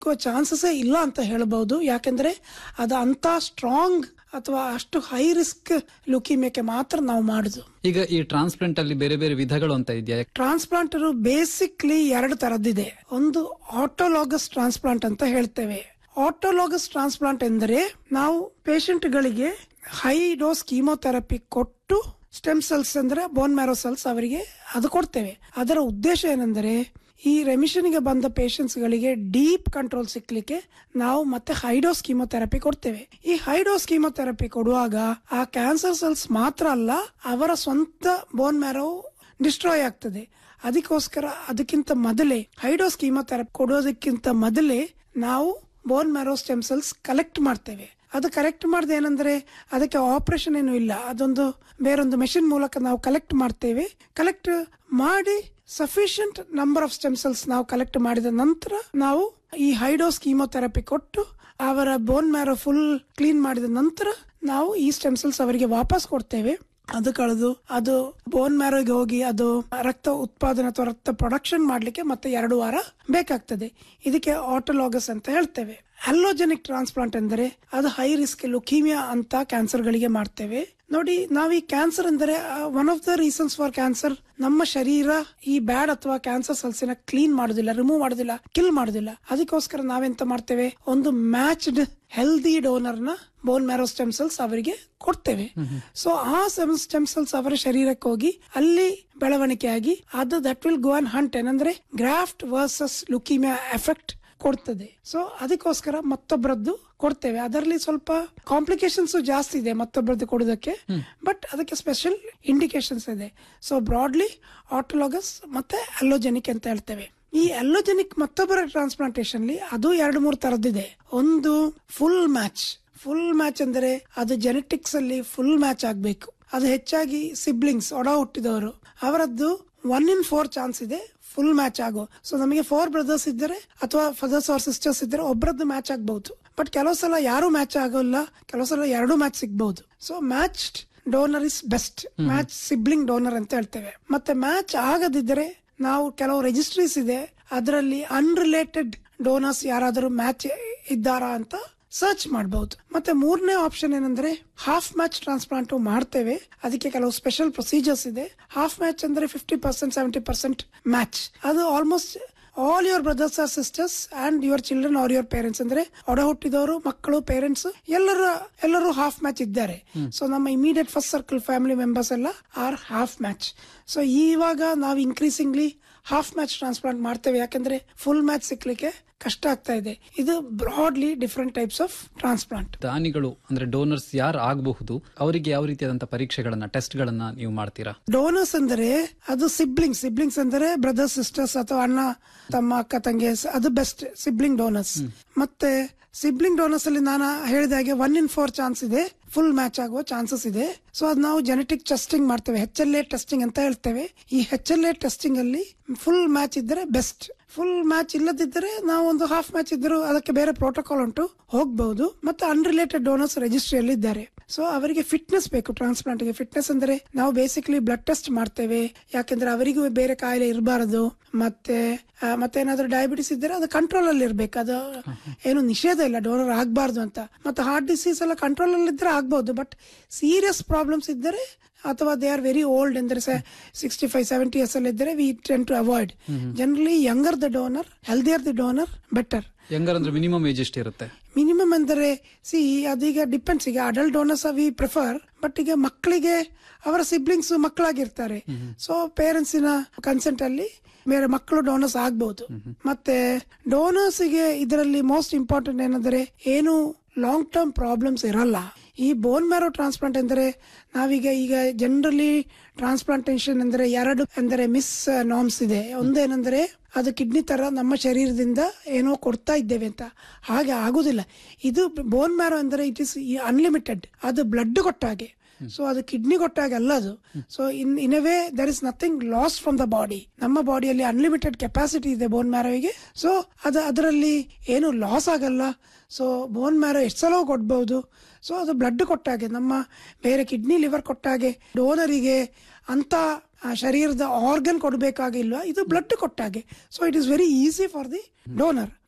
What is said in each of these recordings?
ಸಿಕ್ಕೋ ಚಾನ್ಸಸ್ಸೇ ಇಲ್ಲ ಅಂತ ಹೇಳ್ಬಹುದು ಯಾಕೆಂದ್ರೆ ಅದು ಅಂತ ಸ್ಟ್ರಾಂಗ್ ಅಥವಾ ಅಷ್ಟು ಹೈ ರಿಸ್ಕ್ ಲುಕಿಮಿಯಾಕ್ಕೆ ಮಾತ್ರ ನಾವು ಮಾಡುದು ಈಗ ಈ ಟ್ರಾನ್ಸ್ಪ್ಲಾಂಟ್ ಅಲ್ಲಿ ಬೇರೆ ಬೇರೆ ವಿಧಗಳು ಅಂತ ಇದೆಯಾ ಟ್ರಾನ್ಸ್ಪ್ಲಾಂಟ್ ಬೇಸಿಕ್ಲಿ ಎರಡು ತರದ್ದಿದೆ ಒಂದು ಆಟೋಲಾಗಸ್ ಟ್ರಾನ್ಸ್ಪ್ಲಾಂಟ್ ಅಂತ ಹೇಳ್ತೇವೆ ಆಟೋಲಾಗಸ್ ಟ್ರಾನ್ಸ್ಪ್ಲಾಂಟ್ ಎಂದರೆ ನಾವು patient ಗಳಿಗೆ ಹೈ ಡೋಸ್ ಕೀಮೋಥೆರಪಿ ಕೊಟ್ಟು ಸ್ಟೆಮ್ ಸೆಲ್ಸ್ ಅಂದ್ರೆ ಬೋನ್ ಮ್ಯಾರೋ ಸೆಲ್ಸ್ ಅವರಿಗೆ ಅದು ಕೊಡ್ತೇವೆ ಅದರ ಉದ್ದೇಶ ಏನೆಂದರೆ ಈ ರೆಮಿಷನ್ ಗೆ ಬಂದ patients ಗಳಿಗೆ ಡೀಪ್ ಕಂಟ್ರೋಲ್ ಸಿಕ್ಲಿಕ್ಕೆ ನಾವು ಮತ್ತೆ ಹೈಡೋಸ್ ಕೀಮೋಥೆರಪಿ ಕೊಡ್ತೇವೆ ಈ ಹೈಡೋಸ್ ಕೀಮೋಥೆರಪಿ ಕೊಡುವಾಗ ಆ ಕ್ಯಾನ್ಸರ್ ಸೆಲ್ಸ್ ಮಾತ್ರ ಅಲ್ಲ ಅವರ ಸ್ವಂತ ಬೋನ್ ಮ್ಯಾರೋ ಡಿಸ್ಟ್ರಾಯ್ ಆಗ್ತದೆ ಅದಕ್ಕೋಸ್ಕರ ಅದಕ್ಕಿಂತ ಮೊದಲೇ ಹೈಡೋಸ್ ಕೀಮೋಥೆರಪಿ ಕೊಡೋದಕ್ಕಿಂತ ಮೊದಲೇ ನಾವು bone marrow stem cells collect ಮಾಡ್ತೇವೆ ಅದು ಕಲೆಕ್ಟ್ ಮಾಡಿದ ಏನಂದ್ರೆ ಅದಕ್ಕೆ ಆಪರೇಷನ್ ಏನು ಇಲ್ಲ ಅದೊಂದು ಬೇರೊಂದು ಮೆಷಿನ್ ಮೂಲಕ ನಾವು ಕಲೆಕ್ಟ್ ಮಾಡ್ತೇವೆ ಕಲೆಕ್ಟ್ ಮಾಡಿ sufficient number of stem cells ನಾವು ಕಲೆಕ್ಟ್ ಮಾಡಿದ ನಂತರ ನಾವು ಈ ಹೈಡೋಸ್ ಕೀಮೋಥೆರಪಿ ಕೊಟ್ಟು ಅವರ ಬೋನ್ ಮ್ಯಾರೋ ಫುಲ್ ಕ್ಲೀನ್ ಮಾಡಿದ ನಂತರ ನಾವು ಈ ಸ್ಟೆಮ್ ಸೆಲ್ಸ್ ಅವರಿಗೆ ವಾಪಸ್ ಕೊಡ್ತೇವೆ ಅದು ಕಳೆದು ಅದು ಬೋನ್ ಮ್ಯಾರೋಗೆ ಹೋಗಿ ಅದು ರಕ್ತ ಉತ್ಪಾದನೆ ಅಥವಾ ರಕ್ತ ಪ್ರೊಡಕ್ಷನ್ ಮಾಡ್ಲಿಕ್ಕೆ ಮತ್ತೆ ಎರಡು ವಾರ ಬೇಕಾಗ್ತದೆ ಇದಕ್ಕೆ ಆಟೋಲಾಗಸ್ ಅಂತ ಹೇಳ್ತೇವೆ ಅಲ್ಲೋಜೆನಿಕ್ ಟ್ರಾನ್ಸ್ಪ್ಲಾಂಟ್ ಎಂದರೆ ಅದು ಹೈ ರಿಸ್ಕ್ ಲುಕೀಮಿಯಾ ಅಂತ ಕ್ಯಾನ್ಸರ್ ಗಳಿಗೆ ಮಾಡ್ತೇವೆ ನೋಡಿ ನಾವು ಈ ಕ್ಯಾನ್ಸರ್ ಅಂದರೆ one of the reasons for cancer ನಮ್ಮ ಶರೀರ ಈ ಬ್ಯಾಡ್ ಅಥವಾ ಕ್ಯಾನ್ಸರ್ ಸೆಲ್ಸಿನ ಕ್ಲೀನ್ ಮಾಡುದಿಲ್ಲ ರಿಮೂವ್ ಮಾಡುದಿಲ್ಲ ಕಿಲ್ ಮಾಡುದಿಲ್ಲ ಅದಕ್ಕೋಸ್ಕರ ನಾವೆಂತ ಮಾಡ್ತೇವೆ ಒಂದು ಮ್ಯಾಚ್ಡ್ ಹೆಲ್ದಿ ಡೋನರ್ ನ ಬೋನ್ ಮ್ಯಾರೋ ಸ್ಟೆಮ್ ಸೆಲ್ಸ್ ಅವರಿಗೆ ಕೊಡ್ತೇವೆ ಸೊ ಆ ಸ್ಟೆಮ್ ಸೆಲ್ಸ್ ಅವರ ಶರೀರಕ್ಕೆ ಹೋಗಿ ಅಲ್ಲಿ ಬೆಳವಣಿಗೆ ಆಗಿ ಅದು that will go and hunt ಏನಂದ್ರೆ ಗ್ರಾಫ್ಟ್ ವರ್ಸಸ್ ಲುಕಿಮಿಯಾ ಎಫೆಕ್ಟ್ ಕೊಡ್ತದೆ ಸೊ ಅದಕ್ಕೋಸ್ಕರ ಮತ್ತೊಬ್ಬರದ್ದು ಕೊಡ್ತೇವೆ ಅದರಲ್ಲಿ ಸ್ವಲ್ಪ ಕಾಂಪ್ಲಿಕೇಶನ್ಸ್ ಜಾಸ್ತಿ ಇದೆ ಮತ್ತೊಬ್ಬರದ್ದು ಕೊಡೋದಕ್ಕೆ ಬಟ್ ಅದಕ್ಕೆ ಸ್ಪೆಷಲ್ ಇಂಡಿಕೇಶನ್ಸ್ ಇದೆ ಸೊ ಬ್ರಾಡ್ಲಿ ಆಟೋಲಾಗಸ್ ಮತ್ತೆ ಅಲ್ಲೋಜೆನಿಕ್ ಅಂತ ಹೇಳ್ತೇವೆ ಈ ಅಲ್ಲೋಜೆನಿಕ್ ಮತ್ತೊಬ್ಬರ ಟ್ರಾನ್ಸ್ಪ್ಲಾಂಟೇಶನ್ ಅದು ಎರಡು ಮೂರು ತರದಿದೆ ಒಂದು ಫುಲ್ ಮ್ಯಾಚ್ ಫುಲ್ ಮ್ಯಾಚ್ ಅಂದರೆ ಅದು ಜೆನೆಟಿಕ್ಸ್ ಅಲ್ಲಿ ಫುಲ್ ಮ್ಯಾಚ್ ಆಗ್ಬೇಕು ಅದು ಹೆಚ್ಚಾಗಿ ಸಿಬ್ಲಿಂಗ್ಸ್ ಒಡ ಹುಟ್ಟಿದವರು ಅವರದ್ದು ಒನ್ ಇನ್ ಫೋರ್ ಚಾನ್ಸ್ ಇದೆ ಫುಲ್ ಮ್ಯಾಚ್ ಆಗೋ ಸೊ ನಮಗೆ ಫೋರ್ ಬ್ರದರ್ಸ್ ಇದ್ದರೆ ಅಥವಾ ಫಾದರ್ಸ್ ಆರ್ ಸಿಸ್ಟರ್ಸ್ ಇದ್ದರೆ ಒಬ್ಬರದ್ದು ಮ್ಯಾಚ್ ಆಗಬಹುದು ಬಟ್ ಕೆಲವು ಸಲ ಯಾರು ಮ್ಯಾಚ್ ಆಗೋಲ್ಲ ಕೆಲವು ಸಲ ಎರಡು ಮ್ಯಾಚ್ ಸಿಗ್ಬಹುದು so match donor is best match sibling donor ಅಂತ ಹೇಳ್ತೇವೆ ಮತ್ತೆ ಮ್ಯಾಚ್ ಆಗದಿದ್ದರೆ ನಾವು ಕೆಲವು ರಿಜಿಸ್ಟ್ರೀಸ್ ಇದೆ ಅದರಲ್ಲಿ ಅನ್ರಿಲೇಟೆಡ್ ಡೋನರ್ಸ್ ಯಾರಾದರೂ ಮ್ಯಾಚ್ ಇದ್ದಾರಾ ಅಂತ ಸರ್ಚ್ ಮಾಡಬಹುದು ಮತ್ತೆ ಮೂರನೇ ಆಪ್ಷನ್ ಏನಂದ್ರೆ ಹಾಫ್ ಮ್ಯಾಚ್ ಟ್ರಾನ್ಸ್ಪ್ಲಾಂಟ್ ಮಾಡ್ತೇವೆ ಅದಕ್ಕೆ ಕೆಲವು ಸ್ಪೆಷಲ್ ಪ್ರೊಸೀಜರ್ಸ್ ಇದೆ ಹಾಫ್ ಮ್ಯಾಚ್ ಅಂದ್ರೆ fifty percent seventy percent match ಅದು almost all your brothers or sisters and your children or your parents ಅಂದ್ರೆ ಒಡ ಹುಟ್ಟಿದವರು ಮಕ್ಕಳು ಪೇರೆಂಟ್ಸ್ ಎಲ್ಲರೂ ಎಲ್ಲರೂ ಹಾಫ್ ಮ್ಯಾಚ್ ಇದ್ದಾರೆ ಸೊ ನಮ್ಮ immediate first circle family members ಎಲ್ಲ ಆರ್ ಹಾಫ್ ಮ್ಯಾಚ್ ಸೊ ಇವಾಗ ನಾವು ಇನ್ಕ್ರೀಸಿಂಗ್ಲಿ ಹಾಫ್ ಮ್ಯಾಚ್ ಟ್ರಾನ್ಸ್ಪ್ಲಾಂಟ್ ಮಾಡ್ತೇವೆ ಯಾಕಂದ್ರೆ ಫುಲ್ ಮ್ಯಾಚ್ ಸಿಕ್ಲಿಕ್ಕೆ ಕಷ್ಟ ಆಗ್ತಾ ಇದೆ ಇದು broadly different types of transplant ದಾನಿಗಳು ಅಂದ್ರೆ ಡೋನರ್ಸ್ ಯಾರು ಆಗಬಹುದು ಅವರಿಗೆ ಯಾವ ರೀತಿಯಾದಂತಹ ಪರೀಕ್ಷೆಗಳನ್ನ ಟೆಸ್ಟ್ ಗಳನ್ನ ನೀವು ಮಾಡ್ತೀರಾ ಡೋನರ್ಸ್ ಅಂದರೆ ಅದು ಸಿಬ್ಲಿಂಗ್ಸ್ ಸಿಬ್ಲಿಂಗ್ಸ್ ಅಂದರೆ ಬ್ರದರ್ಸ್ ಸಿಸ್ಟರ್ಸ್ ಅಥವಾ ಅಣ್ಣ ತಮ್ಮ ಅಕ್ಕ ತಂಗಿ ಅದು ಬೆಸ್ಟ್ ಸಿಬ್ಲಿಂಗ್ ಡೋನರ್ಸ್ ಮತ್ತೆ ಸಿಬ್ಲಿಂಗ್ ಡೋನರ್ಸ್ ಅಲ್ಲಿ ನಾನು ಹೇಳಿದ ಹಾಗೆ ಒನ್ ಇನ್ ಫೋರ್ ಚಾನ್ಸ್ ಇದೆ ಫುಲ್ ಮ್ಯಾಚ್ ಆಗುವ ಚಾನ್ಸಸ್ ಇದೆ ಸೊ ಅದು ನಾವು ಜೆನೆಟಿಕ್ ಟೆಸ್ಟಿಂಗ್ ಮಾಡ್ತೇವೆ ಹೆಚ್ ಎಲ್ ಎ ಟೆಸ್ಟಿಂಗ್ ಅಂತ ಹೇಳ್ತೇವೆ ಈ ಹೆಚ್ ಎಲ್ ಎ ಟೆಸ್ಟಿಂಗ್ ಅಲ್ಲಿ ಫುಲ್ ಮ್ಯಾಚ್ ಇದ್ದರೆ ಬೆಸ್ಟ್ ಫುಲ್ ಮ್ಯಾಚ್ ಇಲ್ಲದಿದ್ದರೆ ನಾವು ಒಂದು ಹಾಫ್ ಮ್ಯಾಚ್ ಇದ್ದರೂ ಅದಕ್ಕೆ ಬೇರೆ ಪ್ರೋಟೋಕಾಲ್ ಉಂಟು ಹೋಗಬಹುದು ಮತ್ತೆ ಅನ್ರಿಲೇಟೆಡ್ ಡೋನರ್ಸ್ ರಿಜಿಸ್ಟ್ರಿಯಲ್ಲಿ ಇದ್ದಾರೆ ಸೊ ಅವರಿಗೆ ಫಿಟ್ನೆಸ್ ಬೇಕು ಟ್ರಾನ್ಸ್ಪ್ಲಾಂಟ್ ಗೆ ಫಿಟ್ನೆಸ್ ಅಂದ್ರೆ ನಾವು ಬೇಸಿಕಲಿ ಬ್ಲಡ್ ಟೆಸ್ಟ್ ಮಾಡ್ತೇವೆ ಯಾಕೆಂದ್ರೆ ಅವರಿಗೂ ಬೇರೆ ಕಾಯಿಲೆ ಇರಬಾರದು ಮತ್ತೆ ಆ, ಮತ್ತೆ ಏನಾದ್ರೂ ಡಯಾಬಿಟಿಸ್ ಇದ್ದರೆ ಅದು ಕಂಟ್ರೋಲ್ ಅಲ್ಲಿ ಇರ್ಬೇಕು ಅದು ಏನು ನಿಷೇಧ ಇಲ್ಲ ಡೋನರ್ ಆಗಬಾರ್ದು ಅಂತ ಮತ್ತೆ ಹಾರ್ಟ್ ಡಿಸೀಸ್ ಎಲ್ಲ ಕಂಟ್ರೋಲ್ ಅಲ್ಲಿ ಇದ್ರೆ ಆಗ್ಬಹುದು ಬಟ್ ಸೀರಿಯಸ್ ಪ್ರಾಬ್ಲಮ್ಸ್ ಇದ್ದರೆ ಅಥವಾ ದೇ ಆರ್ ವೆರಿ ಓಲ್ಡ್ ಅಂದ್ರೆ ಸಿಕ್ಸ್ಟಿ ಫೈವ್ ಸೆವೆಂಟಿ ಇಯರ್ಸ್ ಅಲ್ಲಿ ಇದ್ದರೆ we tend to avoid generally younger the donor healthier the donor better ಹೆಂಗಾರ ಅಂದ್ರೆ ಮಿನಿಮಮ್ ಏಜ್ ಎಷ್ಟಿರುತ್ತೆ ಮಿನಿಮಮ್ ಅಂದರೆ ಸಿ ಅದೀಗ ಡಿಪೆಂಡ್ಸ್ ಈಗ adult donors we prefer but ಈಗ ಮಕ್ಕಳಿಗೆ ಅವರ ಸಿಬ್ಲಿಂಗ್ಸ್ ಮಕ್ಕಳಾಗಿರ್ತಾರೆ ಸೊ ಪೇರೆಂಟ್ಸಿನ ಕನ್ಸೆಂಟ್ ಅಲ್ಲಿ ಬೇರೆ ಮಕ್ಕಳು ಡೋನರ್ಸ್ ಆಗ್ಬಹುದು ಮತ್ತೆ ಡೋನರ್ಸ್ ಗೆ ಇದರಲ್ಲಿ ಮೋಸ್ಟ್ ಇಂಪಾರ್ಟೆಂಟ್ ಏನಂದ್ರೆ ಏನು ಲಾಂಗ್ ಟರ್ಮ್ ಪ್ರಾಬ್ಲಮ್ಸ್ ಇರಲ್ಲ ಈ ಬೋನ್ ಮ್ಯಾರೋ ಟ್ರಾನ್ಸ್ಪ್ಲಾಂಟ್ ಎಂದರೆ ನಾವೀಗ ಈಗ ಜನರಲಿ ಟ್ರಾನ್ಸ್ಪ್ಲಾಂಟೇಶನ್ ಅಂದ್ರೆ ಎರಡು ಅಂದರೆ ಮಿಸ್ ನಾಮ್ಸ್ ಇದೆ ಒಂದೇನೆಂದರೆ ಅದು ಕಿಡ್ನಿ ತರ ನಮ್ಮ ಶರೀರದಿಂದ ಏನೋ ಕೊಡ್ತಾ ಇದ್ದೇವೆ ಅಂತ ಹಾಗೆ ಆಗುದಿಲ್ಲ ಇದು ಬೋನ್ ಮ್ಯಾರೋ ಅಂದರೆ ಇಟ್ ಇಸ್ ಅನ್ಲಿಮಿಟೆಡ್ ಅದು ಬ್ಲಡ್ ಕೊಟ್ಟಾಗೆ ಸೊ ಅದು ಕಿಡ್ನಿ ಕೊಟ್ಟಾಗ ಅಲ್ಲ ಅದು so in in a way there is nothing loss from the body ನಮ್ಮ ಬಾಡಿಯಲ್ಲಿ ಅನ್ಲಿಮಿಟೆಡ್ ಕೆಪಾಸಿಟಿ ಇದೆ ಬೋನ್ ಮ್ಯಾರೋವಿಗೆ ಸೊ ಅದು ಅದರಲ್ಲಿ ಏನು ಲಾಸ್ ಆಗಲ್ಲ ಸೊ ಬೋನ್ ಮ್ಯಾರೋ ಎಷ್ಟು ಸಲ ಕೊಡ್ಬಹುದು ಸೊ ಅದು ಬ್ಲಡ್ ಕೊಟ್ಟಾಗೆ ನಮ್ಮ ಬೇರೆ ಕಿಡ್ನಿ ಲಿವರ್ ಕೊಟ್ಟಾಗೆ ಡೋನರಿಗೆ ಅಂತ ಆ ಶರೀರದ ಆರ್ಗನ್ ಕೊಡಬೇಕಾಗಿಲ್ವಾ ಇದು ಬ್ಲಡ್ ಕೊಟ್ಟಾಗೆ so it is very easy for the donor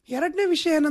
ಎರಡನೇ ವಿಷಯ ಏನಂದ್ರೆ